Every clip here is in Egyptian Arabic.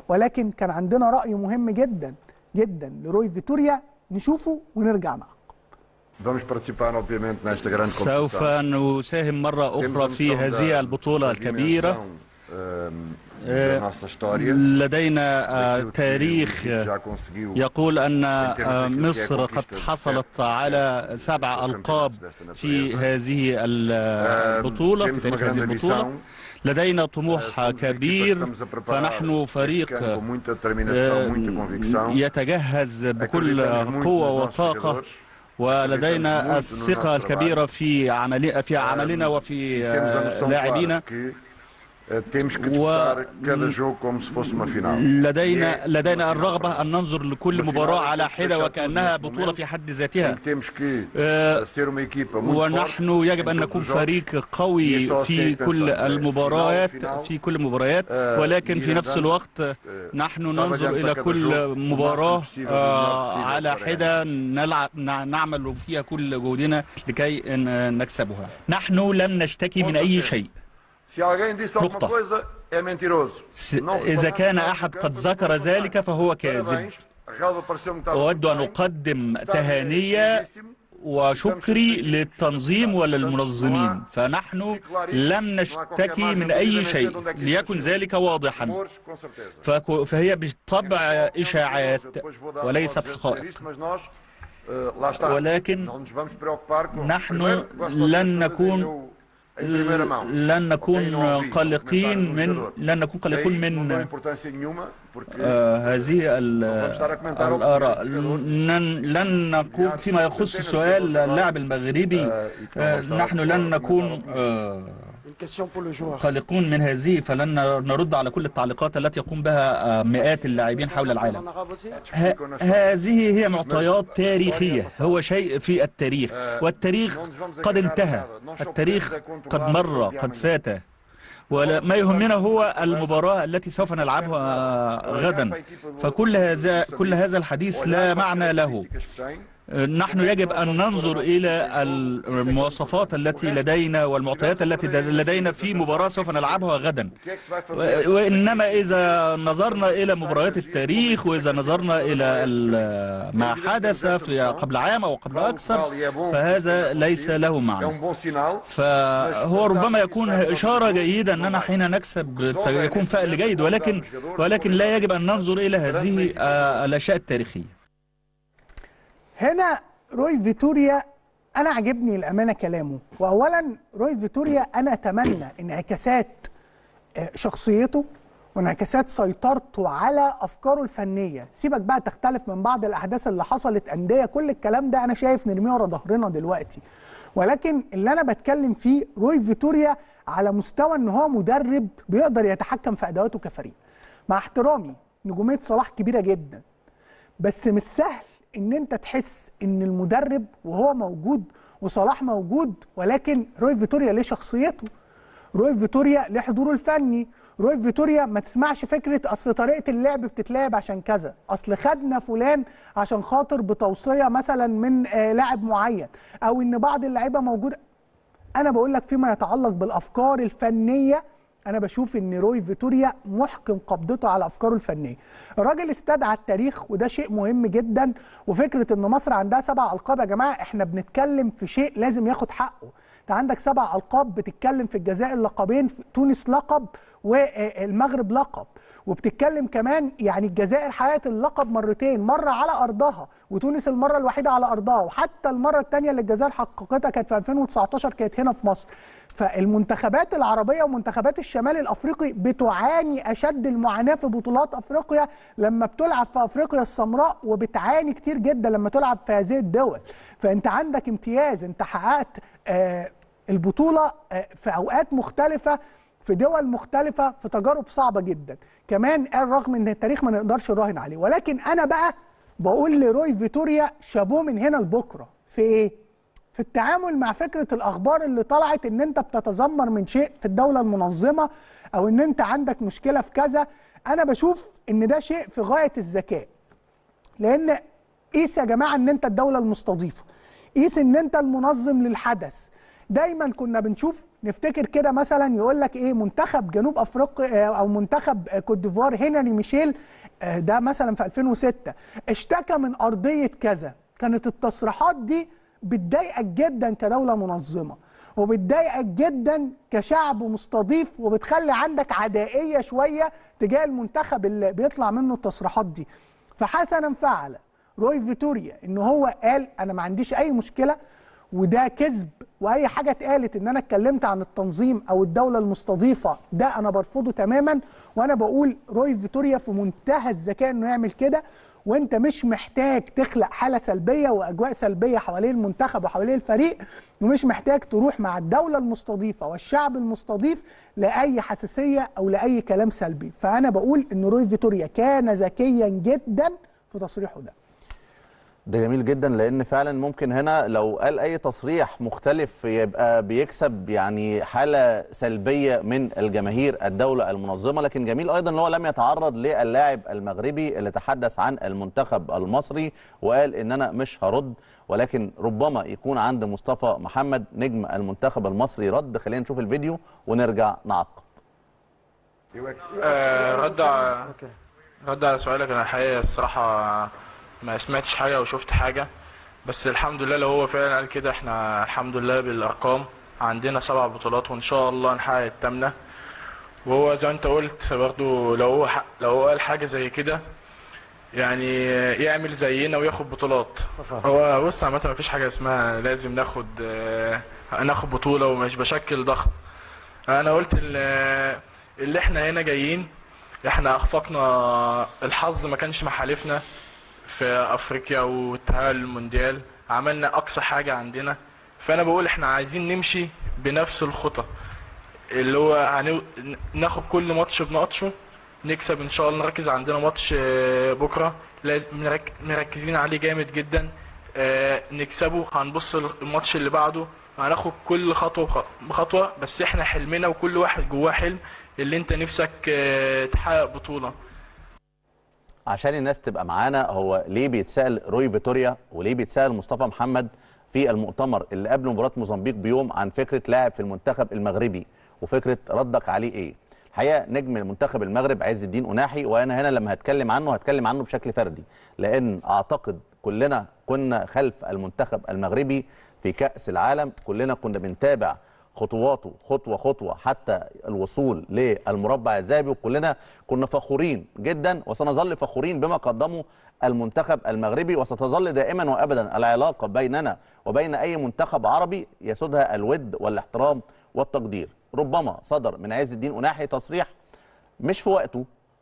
ولكن كان عندنا راي مهم جدا جدا لروي فيتوريا نشوفه ونرجع معه Vamos participar, obviamente, nesta grande سوف competição. نساهم مرة Temos a أخرى في noção هذه da- البطولة da الكبيرة dimensão, ehm, Eh, da nossa história. لدينا آه، daquilo que o تاريخ Egito já conseguiu يقول أن em termos آه، daquilo que é مصر conquista قد de حصلت sete على campeonatos سبع desta ألقاب في natureza. هذه ال- آه، البطولة في temos uma تاريخ هذه grande البطولة ambição. لدينا Eh, طموح somos uma equipa que كبير estamos a preparar فنحن este فريق ano com muita آه، determinação, muita convicção. يتجهز بكل Acreditamos muito قوة nos nossos وطاقة jogadores. ولدينا Acreditamos muito no الثقة nosso الكبيرة في عمل في عملنا وفي E temos a آه، noção لاعبينا clara que eh, temos que و- disputar cada jogo como se fosse uma final. لدينا E é لدينا uma final الرغبة para أن ننظر لكل uma مباراة final على temos que حدة deixar tudo وكأنها neste بطولة momento. في حد em ذاتها que temos que آه، eh, ser uma equipa muito ونحن forte يجب em أن todos نكون os jogos. فريق قوي E só في assim كل pensamos, é, المباريات final, final. في كل المباريات آه، ولكن في ir نفس andando, الوقت eh, نحن trabalhando ننظر إلى para cada كل jogo o مباراة máximo possível, o melhor آه، possível على para حدة نلعب نع- نعمل فيها كل جهدنا لكي ن- نكسبها نحن لم نشتكي من أي شيء Se alguém disse alguma نقطة. coisa, é mentiroso. س- Não إذا reparamos كان nada, أحد campo, قد não ذكر reparamos ذلك nada. فهو كاذب Parabéns. A relva pareceu-me estar أود muito أن bem. أقدم Está تهانية lindíssimo. وشكري للتنظيم وللمنظمين فنحن لم نشتكي من أي شيء ليكن ذلك واضحا Rumores, com certeza. فكو- فهي بالطبع إشاعات Depois vou dar وليست voz a dizer حقائق isto, mas nós, eh, lá está. ولكن Não nos vamos preocupar com- نحن Primeiro, gosto de لن vocês نكون fazerem o- em primeira mão. لن Ok, نكون não ouvi o قلقين comentário do من jogador. لن نكون قلقون Daí não dou من importância nenhuma, porque آه، هذه ال- vamos estar a comentar o الآراء que o jogador لن لن نكون فيما يخص سؤال اللاعب المغربي آه، نحن لن نكون آه، Une question pour le joueur. قلقون من هذه فلن نرد على كل التعليقات التي يقوم بها آه، مئات اللاعبين حول العالم En arabe aussi ه- هذه هي معطيات تاريخية هو شيء في التاريخ والتاريخ قد انتهى التاريخ قد مر قد فات وما يهمنا هو المباراة التي سوف نلعبها غدا فكل هذا كل هذا الحديث لا معنى له نحن يجب أن ننظر إلى المواصفات التي لدينا والمعطيات التي لدينا في مباراة سوف نلعبها غدا و- وإنما إذا نظرنا إلى مباريات التاريخ وإذا نظرنا إلى ال- ما حدث في قبل عام أو قبل أكثر فهذا ليس له É معنى um bom sinal. فهو ربما يكون إشارة جيدة أننا حين نكسب يكون فأل جيد ولكن ولكن لا يجب أن ننظر إلى هذه آه، الأشياء التاريخية هنا روي فيتوريا انا عجبني الامانه كلامه واولا روي فيتوريا انا اتمنى انعكاسات آه، شخصيته وانعكاسات سيطرته على افكاره الفنيه سيبك بقى تختلف من بعض الاحداث اللي حصلت انديه كل الكلام ده انا شايف نرميه ورا ظهرنا دلوقتي ولكن اللي انا بتكلم فيه روي فيتوريا على مستوى ان هو مدرب بيقدر يتحكم في ادواته كفريق مع احترامي نجوميه صلاح كبيره جدا بس مش سهل ان انت تحس ان المدرب وهو موجود وصلاح موجود ولكن روي فيتوريا ليه شخصيته روي فيتوريا ليه حضوره الفني روي فيتوريا ما تسمعش فكره اصل طريقه اللعب بتتلعب عشان كذا اصل خدنا فلان عشان خاطر بتوصيه مثلا من آه لاعب معين او ان بعض اللعيبه موجوده انا بقول لك فيما يتعلق بالافكار الفنيه انا بشوف ان روي فيتوريا محكم قبضته على افكاره الفنيه الراجل استدعى التاريخ وده شيء مهم جدا وفكره ان مصر عندها سبع القاب يا جماعه احنا بنتكلم في شيء لازم ياخد حقه انت عندك سبع القاب بتتكلم في الجزائر لقبين في تونس لقب والمغرب لقب وبتتكلم كمان يعني الجزائر حققت اللقب مرتين مره على ارضها وتونس المره الوحيده على ارضها وحتى المره الثانيه اللي الجزائر حققتها كانت في 2019 كانت هنا في مصر فالمنتخبات العربيه ومنتخبات الشمال الافريقي بتعاني اشد المعاناه في بطولات افريقيا لما بتلعب في افريقيا السمراء وبتعاني كتير جدا لما تلعب في هذه الدول فانت عندك امتياز انت حققت آه البطوله آه في اوقات مختلفه في دول مختلفه في تجارب صعبه جدا كمان قال رغم ان التاريخ ما نقدرش نراهن عليه ولكن انا بقى بقول لروي فيتوريا شابوه من هنا لبكره في ايه في التعامل مع فكره الاخبار اللي طلعت ان انت بتتذمر من شيء في الدوله المنظمه او ان انت عندك مشكله في كذا انا بشوف ان ده شيء في غايه الذكاء لان قيس يا جماعه ان انت الدوله المستضيفه قيس ان انت المنظم للحدث دايما كنا بنشوف نفتكر كده مثلا يقول لك ايه منتخب جنوب افريقيا آه، او منتخب آه، كوت ديفوار هنري ميشيل آه، ده مثلا في 2006 اشتكى من ارضيه كذا كانت التصريحات دي بتضايقك جدا كدوله منظمه وبتضايقك جدا كشعب مستضيف وبتخلي عندك عدائيه شويه تجاه المنتخب اللي بيطلع منه التصريحات دي فحسنا فعل روي فيتوريا ان هو قال انا ما عنديش اي مشكله وده كذب واي حاجه اتقالت ان انا اتكلمت عن التنظيم او الدوله المستضيفه ده انا برفضه تماما وانا بقول روي فيتوريا في منتهى الذكاء انه يعمل كده وانت مش محتاج تخلق حاله سلبيه واجواء سلبيه حوالين المنتخب وحوالين الفريق ومش محتاج تروح مع الدوله المستضيفه والشعب المستضيف لاي حساسيه او لاي كلام سلبي فانا بقول ان روي فيتوريا كان ذكيا جدا في تصريحه ده ده جميل جدا لان فعلا ممكن هنا لو قال اي تصريح مختلف يبقى بيكسب يعني حاله سلبيه من الجماهير الدوله المنظمه لكن جميل ايضا ان هو لم يتعرض للاعب المغربي اللي تحدث عن المنتخب المصري وقال ان انا مش هرد ولكن ربما يكون عند مصطفى محمد نجم المنتخب المصري رد خلينا نشوف الفيديو ونرجع نعقب Eu é que- آه، رد على Ok. رد على سؤالك انا الحقيقه الصراحه ما سمعتش حاجه او شفت حاجه بس الحمد لله لو هو فعلا قال كده احنا الحمد لله بالارقام عندنا سبع بطولات وان شاء الله نحقق الثامنه وهو زي ما انت قلت برضو لو هو ح- لو هو قال حاجه زي كده يعني يعمل زينا وياخد بطولات هو بص عامه ما فيش حاجه اسمها لازم ناخد آه، ناخد بطوله ومش بشكل ضخم انا قلت ال- اللي احنا هنا جايين احنا اخفقنا الحظ ما كانش محالفنا في افريقيا واتحاد المونديال عملنا اقصى حاجه عندنا فانا بقول احنا عايزين نمشي بنفس الخطى اللي هو هنو... ناخد كل ماتش بنقطشه نكسب ان شاء الله نركز عندنا ماتش آه، بكره لازم نرك... مركزين عليه جامد جدا آه، نكسبه هنبص الماتش اللي بعده هناخد كل خطوه بخ- بخطوه بس احنا حلمنا وكل واحد جواه حلم اللي انت نفسك آه، تحقق بطوله عشان الناس تبقى معانا هو ليه بيتسال روي فيتوريا وليه بيتسال مصطفى محمد في المؤتمر اللي قبل مباراه موزمبيق بيوم عن فكره لاعب في المنتخب المغربي وفكره ردك عليه ايه الحقيقه نجم المنتخب المغرب عز الدين اناحي وانا هنا لما هتكلم عنه هتكلم عنه بشكل فردي لان اعتقد كلنا كنا خلف المنتخب المغربي في كاس العالم كلنا كنا بنتابع خطواته خطوه خطوه حتى الوصول للمربع الذهبي وكلنا كنا فخورين جدا وسنظل فخورين بما قدمه المنتخب المغربي وستظل دائما وابدا العلاقه بيننا وبين اي منتخب عربي يسودها الود والاحترام والتقدير ربما صدر من عز الدين اناحي تصريح مش في وقته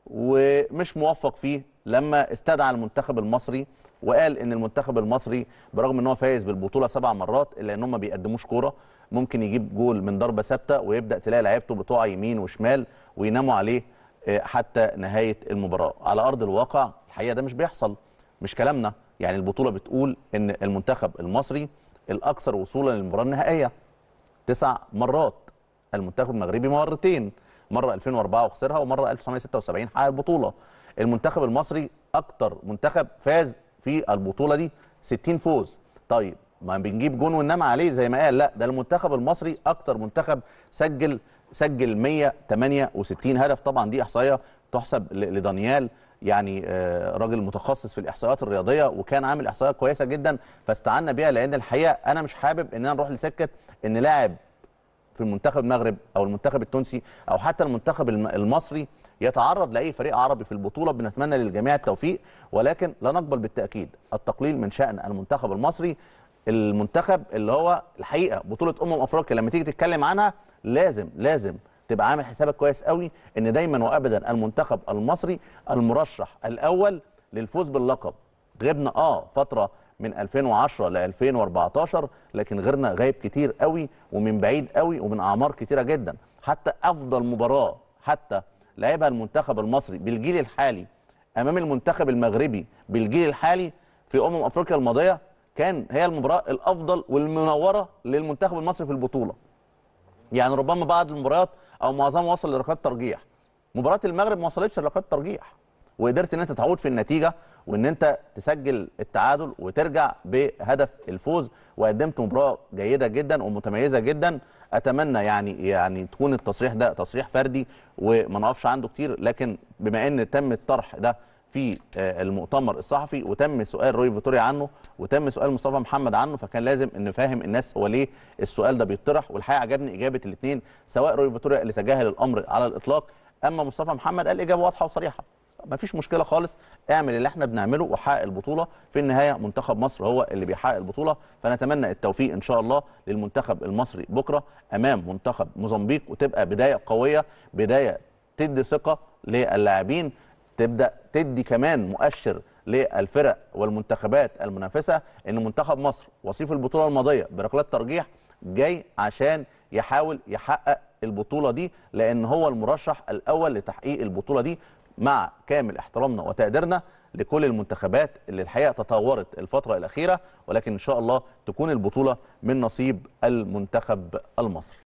ومش موفق فيه لما استدعى المنتخب المصري وقال ان المنتخب المصري برغم ان هو فايز بالبطوله سبع مرات الا ان هم ما بيقدموش كوره ممكن يجيب جول من ضربه ثابته ويبدا تلاقي لعيبته بتقع يمين وشمال ويناموا عليه آه، حتى نهايه المباراه على ارض الواقع الحقيقه ده مش بيحصل مش كلامنا يعني البطوله بتقول ان المنتخب المصري الاكثر وصولا للمباراه النهائيه تسع مرات المنتخب المغربي مرتين مره 2004 وخسرها ومره 1976 حقق البطوله المنتخب المصري اكتر منتخب فاز في البطوله دي 60 فوز طيب ما بنجيب جون وننام عليه زي ما قال لا ده المنتخب المصري اكتر منتخب سجل سجل 168 هدف طبعا دي احصائيه تحسب ل- لدانيال يعني آه، راجل متخصص في الاحصائيات الرياضيه وكان عامل احصائيات كويسه جدا فاستعنا بيها لان الحقيقه انا مش حابب ان انا نروح لسكه ان لاعب في المنتخب المغرب او المنتخب التونسي او حتى المنتخب الم- المصري يتعرض لاي فريق عربي في البطوله بنتمنى للجميع التوفيق ولكن لا نقبل بالتاكيد التقليل من شان المنتخب المصري المنتخب اللي هو الحقيقه بطوله امم افريقيا لما تيجي تتكلم عنها لازم لازم تبقى عامل حسابك كويس قوي ان دايما وابدا المنتخب المصري المرشح الاول للفوز باللقب غبنا اه فتره من 2010 ل 2014 لكن غيرنا غايب كتير قوي ومن بعيد قوي ومن اعمار كتيره جدا حتى افضل مباراه حتى لعبها المنتخب المصري بالجيل الحالي امام المنتخب المغربي بالجيل الحالي في امم افريقيا الماضيه كان هي المباراه الافضل والمنوره للمنتخب المصري في البطوله يعني ربما بعض المباريات او معظمها وصل لركلات ترجيح مباراه المغرب ما وصلتش لركلات ترجيح وقدرت ان انت تعود في النتيجه وان انت تسجل التعادل وترجع بهدف الفوز وقدمت مباراه جيده جدا ومتميزه جدا اتمنى يعني يعني تكون التصريح ده تصريح فردي وما نقفش عنده كتير لكن بما ان تم الطرح ده في آه، المؤتمر الصحفي وتم سؤال روي فيتوريا عنه وتم سؤال مصطفى محمد عنه فكان لازم ان نفهم الناس هو ليه السؤال ده بيطرح والحقيقه عجبني اجابه الاثنين سواء روي فيتوريا اللي تجاهل الامر على الاطلاق اما مصطفى محمد قال اجابه واضحه وصريحه مفيش مشكله خالص اعمل اللي احنا بنعمله وحقق البطوله في النهايه منتخب مصر هو اللي بيحقق البطوله فنتمنى التوفيق ان شاء الله للمنتخب المصري بكره امام منتخب موزمبيق وتبقى بدايه قويه بدايه تدي ثقه للاعبين تبدا تدي كمان مؤشر للفرق والمنتخبات المنافسه ان منتخب مصر وصيف البطوله الماضيه بركلات ترجيح جاي عشان يحاول يحقق البطوله دي لان هو المرشح الاول لتحقيق البطوله دي مع كامل احترامنا وتقديرنا لكل المنتخبات اللي الحقيقه تطورت الفتره الاخيره ولكن ان شاء الله تكون البطوله من نصيب المنتخب المصري